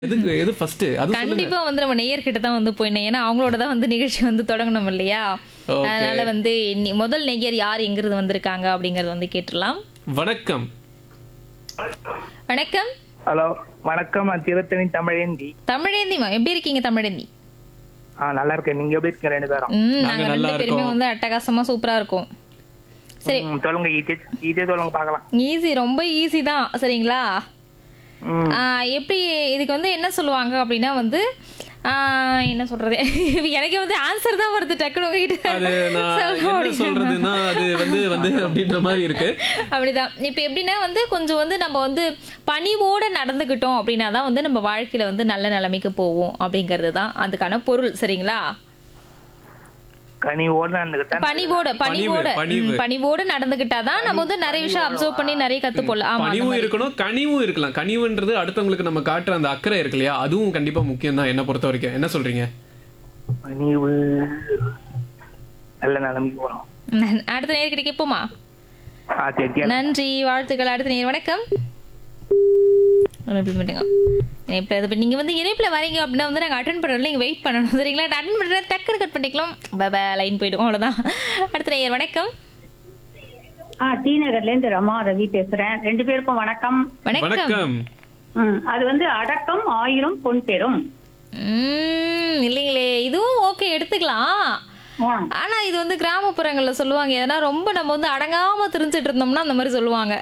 எதுக்கு எது ஃபர்ஸ்ட் அது சொல்லுங்க கண்டிப்பா வந்து நம்ம நேயர்கிட்ட தான் வந்து போயிடணும் ஏன்னா அவங்களோட தான் வந்து நிகழ்ச்சி வந்து தொடங்கணும் இல்லையா Okay. அதனால வந்து நி- முதல் நேயர் யார் எங்கிருந்து வந்திருக்காங்க அப்படிங்கறது வந்து கேட்டுடலாம் வணக்கம் வணக்கம் ஹலோ வணக்கம் நான் திருத்தணி தமிழேந்தி தமிழேந்திமா எப்படி இருக்கீங்க தமிழேந்தி ஆ நல்லா இருக்கேன் நீங்க எப்படி இருக்கீங்க ரெண்டு பேரும் ம் நாங்க நாங்க நல்லா ரெண்டு பேருமே இருக்கோம். வந்து அட்டகாசமா சூப்பரா இருக்கோம் சரி ம், சொல்லுங்க ஈஸி ஈஸியா சொல்லுங்க பார்க்கலாம் ஈஸி ரொம்ப ஈஸி தான் சரிங்களா ம் ஆ, எப்படி இதுக்கு வந்து என்ன சொல்லுவாங்க அப்படின்னா வந்து ஆ, என்ன சொல்றது எனக்கு வந்து ஆன்சர் தான் வருது டக்குனு உங்ககிட்ட அது நான் சொல்ல என்ன முடியல. சொல்றதுன்னா அது வந்து வந்து அப்படின்ற மாதிரி இருக்கு அப்படிதான் இப்போ எப்படின்னா வந்து கொஞ்சம் வந்து நம்ம வந்து பணிவோட நடந்துக்கிட்டோம் அப்படின்னா தான் வந்து நம்ம வாழ்க்கையில வந்து நல்ல நிலைமைக்கு போவோம் அப்படிங்கிறது தான் அதுக்கான பொருள் சரிங்களா கனிவோடு நடந்துகிட்டேன் பணிவோட பணிவோட பணிவு. ம், பணிவோட நடந்துக்கிட்டா தான் நம்ம வந்து நிறைய விஷயம் அப்சர்வ் பண்ணி நிறைய கத்துப்போல ஆமா அந்த பணிவும் மாதிரி. இருக்கணும் கனிவும் இருக்கலாம் கனிவுன்றது அடுத்தவங்களுக்கு நம்ம காட்டுற அந்த அக்கறை இருக்கு இல்லையா அதுவும் கண்டிப்பா முக்கியம் தான் என்ன பொறுத்த வரைக்கும் என்ன சொல்றீங்க கனிவு நல்ல நிலைமைக்கு போறோம் நன்- அடுத்த நேர்கிட்ட கேட்போமா ஆ சரி கேளு. நன்றி வாழ்த்துக்கள் அடுத்த நேர் வணக்கம் repeat பண்ணுங்க. இணைப்புல இது இப்ப நீங்க வந்து இணைப்புல வரீங்க அப்படின்னா வந்து நாங்க அட்டன் பண்றோம்ல நீங்க வெயிட் பண்ணணும் சரிங்களா அட்டன் பண்ற டக்குனு கட் பண்ணிக்கலாம் பை லைன் போயிடும் அவ்வளவுதான் அடுத்த நேயர் வணக்கம் ஆ டி நகர்ல இருந்து ரமா ரவி பேசுறேன் ரெண்டு பேருக்கும் வணக்கம் வணக்கம் வணக்கம் ம், அது வந்து அடக்கம் ஆயிரம் பொன் பெறும் உம் இல்லைங்களே இதுவும் ஓகே எடுத்துக்கலாம் ஆ, ஆனா இது வந்து கிராமப்புறங்கள்ல சொல்லுவாங்க எதனா ரொம்ப நம்ம வந்து அடங்காம திரிஞ்சிட்டு இருந்தோம்னா அந்த மாதிரி சொல்லுவாங்க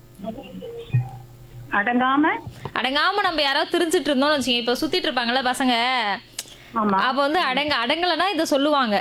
அடங்காம அடங்காம நம்ம யாராவது திரிஞ்சிட்டு இருந்தோம்னு வச்சுக்கோங்க இப்ப சுத்திட்டு இருப்பாங்கல்ல பசங்க ஆமா அப்ப வந்து அடங்க அடங்கலைன்னா இதை சொல்லுவாங்க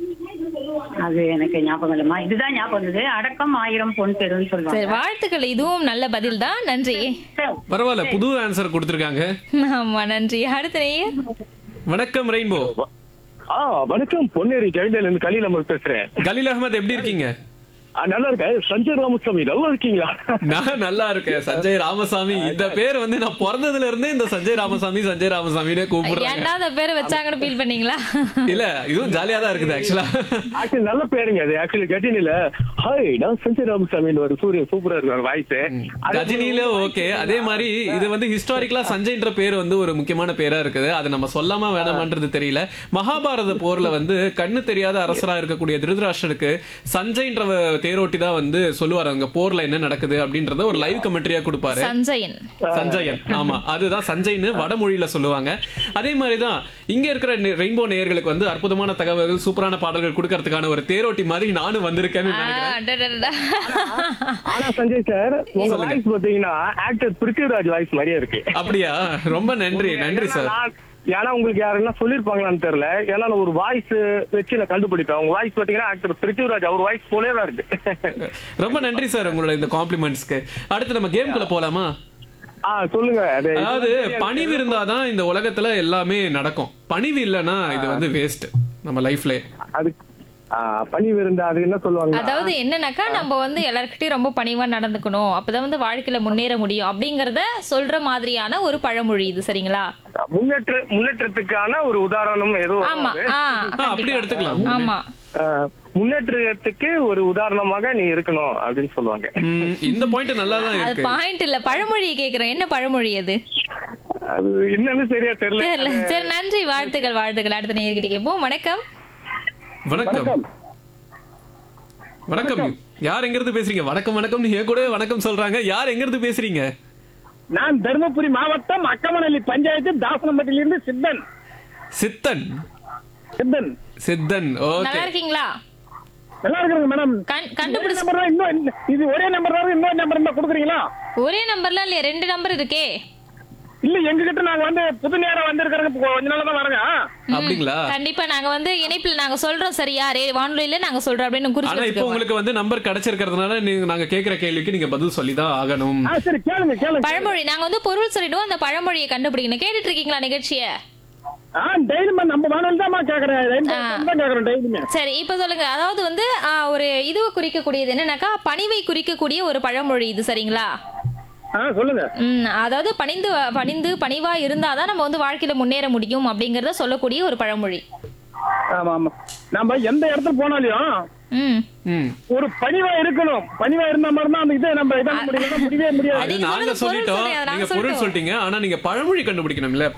அது எனக்கு ஞாபகம் இல்லம்மா இதுதான் ஞாபகம் வந்தது அடக்கம் ஆயிரம் பொன் பெறும் சரி சொல்லுவாங்க வாழ்த்துக்கள் இதுவும் நல்ல பதில் தான் நன்றி சரி, பரவாயில்ல புது ஆன்சர் கொடுத்துருக்காங்க ஆமா நன்றி அடுத்த நேயர் வணக்கம் ரெயின்போ ஆ வணக்கம் பொன்னேரி ஜெயலலிதா இருந்து கலீல் அமர் பேசுறேன் கலீல் அகமது எப்படி இருக்கீங்க ஆ, நல்லா இருக்கேன் சஞ்சய் ராமசாமி நல்லா இருக்கீங்களா நான் நல்லா இருக்கேன் சஞ்சய் ராமசாமி இந்த பேர் வந்து நான் பிறந்ததுல இருந்தே இந்த சஞ்சய் ராமசாமி சஞ்சய் ராமசாமினே கூப்பிடுறாங்க ஏன்டா அந்த பேரை வச்சாங்கன்னு ஃபீல் பண்ணீங்களா இல்ல இதுவும் ஜாலியா தான் இருக்குது ஆக்சுவலா ஆக்சுவலி நல்ல பேருங்க அது ஆக்சுவலி கட்டினில ஹாய் நான் சஞ்சய் ராமசாமின்னு ஒரு சூரியன் சூப்பரா இருக்கு வாய்ஸ் கஜினில ஓகே அதே மாதிரி இது வந்து ஹிஸ்டாரிக்கலா சஞ்சய்ன்ற பேர் வந்து ஒரு முக்கியமான பேரா இருக்குது அது நம்ம சொல்லாம வேணாமன்றது தெரியல மகாபாரத போர்ல வந்து கண்ணு தெரியாத அரசரா இருக்கக்கூடிய திருதராஷ்டருக்கு சஞ்சய்ன்ற தேரோட்டி தான் வந்து சொல்லுவாரு அங்க போர்ல என்ன நடக்குது அப்படின்றத ஒரு லைவ் கமெண்ட்ரியா கொடுப்பாரு சஞ்சயன் சஞ்சயன் ஆமா அதுதான் சஞ்சய்னு வடமொழியில சொல்லுவாங்க அதே மாதிரிதான் இங்க இருக்கிற ரெயின்போ நேயர்களுக்கு வந்து அற்புதமான தகவல்கள் சூப்பரான பாடல்கள் கொடுக்கறதுக்கான ஒரு தேரோட்டி மாதிரி நானும் வந்திருக்கேன்னு ஆ, நினைக்கிறேன் அடடடடா. ஆனா சஞ்சய் சார் உங்க வாய்ஸ் பாத்தீங்கன்னா ஆக்டர் பிருத்திவிராஜ் வாய்ஸ் மாதிரியே இருக்கு அப்படியா ரொம்ப நன்றி நன்றி சார் நான்- ஏன்னா உங்களுக்கு யாருன்னா சொல்லிருப்பாங்களான்னு தெரியல ஏன்னா நான் ஒரு வாய்ஸ் வச்சு நான் கண்டுபிடிப்பேன் உங்க வாய்ஸ் பாத்தீங்கன்னா ஆக்டர் பிருத்திவிராஜ் அவர் வாய்ஸ் போலே தான் இருக்கு ரொம்ப நன்றி சார் உங்களோட இந்த காம்ப்ளிமெண்ட்ஸ்க்கு அடுத்து நம்ம கேம்குள்ள போலாமா ஆ சொல்லுங்க அது அதாவது பணிவு இருந்தாதான் இந்த உலகத்துல எல்லாமே நடக்கும் பணிவு இல்லைன்னா இது வந்து வேஸ்ட் நம்ம லைஃப்ல அது ஆ, பணிவு இருந்தா அது என்ன சொல்லுவாங்க அதாவது என்னன்னாக்கா நம்ம வந்து எல்லார்கிட்டயும் ரொம்ப பணிவா நடந்துக்கணும் அப்பதான் வந்து வாழ்க்கையில முன்னேற முடியும் அப்படிங்கறத சொல்ற மாதிரியான ஒரு பழமொழி இது சரிங்களா முன்னேற்ற முன்னேற்றத்துக்கான ஒரு உதாரணம் ஏதோ ஆமா ஆ ஆ, அப்படி எடுத்துக்கலாம் ஆமா ஆ, முன்னேற்றத்துக்கு ஒரு உதாரணமாக நீ இருக்கணும் அப்படின்னு சொல்லுவாங்க ம், இந்த பாயிண்ட் நல்லா தான் அது இருக்கு பாயிண்ட் இல்ல பழமொழியை கேக்குறேன் என்ன பழமொழி அது அது என்னன்னு சரியா தெரியல தெரியல சரி நன்றி வாழ்த்துக்கள் வாழ்த்துக்கள் அடுத்த நேர்கிட்ட கேட்போம் வணக்கம் வணக்கம் வணக்கம் யார் எங்க இருந்து பேசுறீங்க வணக்கம் வணக்கம் நீ கூட வணக்கம் சொல்றாங்க யார் எங்க இருந்து பேசுறீங்க நான் தருமபுரி மாவட்டம் அக்கமநல்லி பஞ்சாயத்து தாசனம்பட்டியிலிருந்து சித்தன் சித்தன் சித்தன் சித்தன் ஓகே நல்லா இருக்கீங்களா நல்லா இருக்கிறேங்க மேடம் கண்- கண்டுபிடிச்சு நம்பர் தான் இன்னும் இந்த- இது ஒரே நம்பர் தான் இன்னொரு நம்பர் இருந்தா கொடுக்குறீங்களா ஒரே நம்பர்ல இல்லையா ரெண்டு நம்பர் இருக்கே இல்ல எங்க கிட்ட நாங்க வந்து புது நேரம் வந்திருக்கிறோங்க கொஞ்ச நாள் தான் வரங்க அப்படிங்களா கண்டிப்பா நாங்க வந்து இணைப்புல நாங்க சொல்றோம் சரியா ரே வானொலியில நாங்க சொல்றோம் அப்படின்னு ஆனா குறிச்சு இப்போ வச்சுக்கோங்க. உங்களுக்கு வந்து நம்பர் கிடைச்சிருக்கிறதுனால நீங்க நாங்க கேக்குற கேள்விக்கு நீங்க பதில் சொல்லி தான் ஆகணும் ஆ சரி கேளுங்க கேளுங்க பழமொழி நாங்க வந்து பொருள் சொல்லிடுவோம் அந்த பழமொழியை கண்டுபிடிக்கணும் கேட்டுட்டு இருக்கீங்களா நிகழ்ச்சிய ஆ டெய்லிமா நம்ம வானொலி தான் கேக்குறேன் ரெண்டு தான் கேக்குறேன் டெய்லியுமே சரி இப்ப சொல்லுங்க அதாவது வந்து ஆ, ஒரு இதுவை குறிக்கக்கூடியது என்னன்னாக்கா பணிவை குறிக்கக்கூடிய ஒரு பழமொழி இது சரிங்களா ஆ சொல்லுங்க ம் அதாவது பணிந்து பணிந்து பணிவா இருந்தாதான் நம்ம வந்து வாழ்க்கையில முன்னேற முடியும் அப்படிங்கறத சொல்லக்கூடிய ஒரு பழமொழி ஆமா ஆமா நம்ம எந்த இடத்துல போனாலும் ம் ம் ஒரு பணிவா இருக்கணும் பணிவா இருந்தா மட்டும்தான் அந்த இதை நம்ம இதாக முடியல முடியவே முடியாது அது நீங்க நாங்க சொன்னது பொருள் சொல்லிட்டோம் சொல்லுங்க, நாங்க நீங்க பொருள் சொல்லிட்டோம். சொல்லிட்டீங்க ஆனா நீங்க பழமொழி கண்டுபிடிக்கணும் இல்ல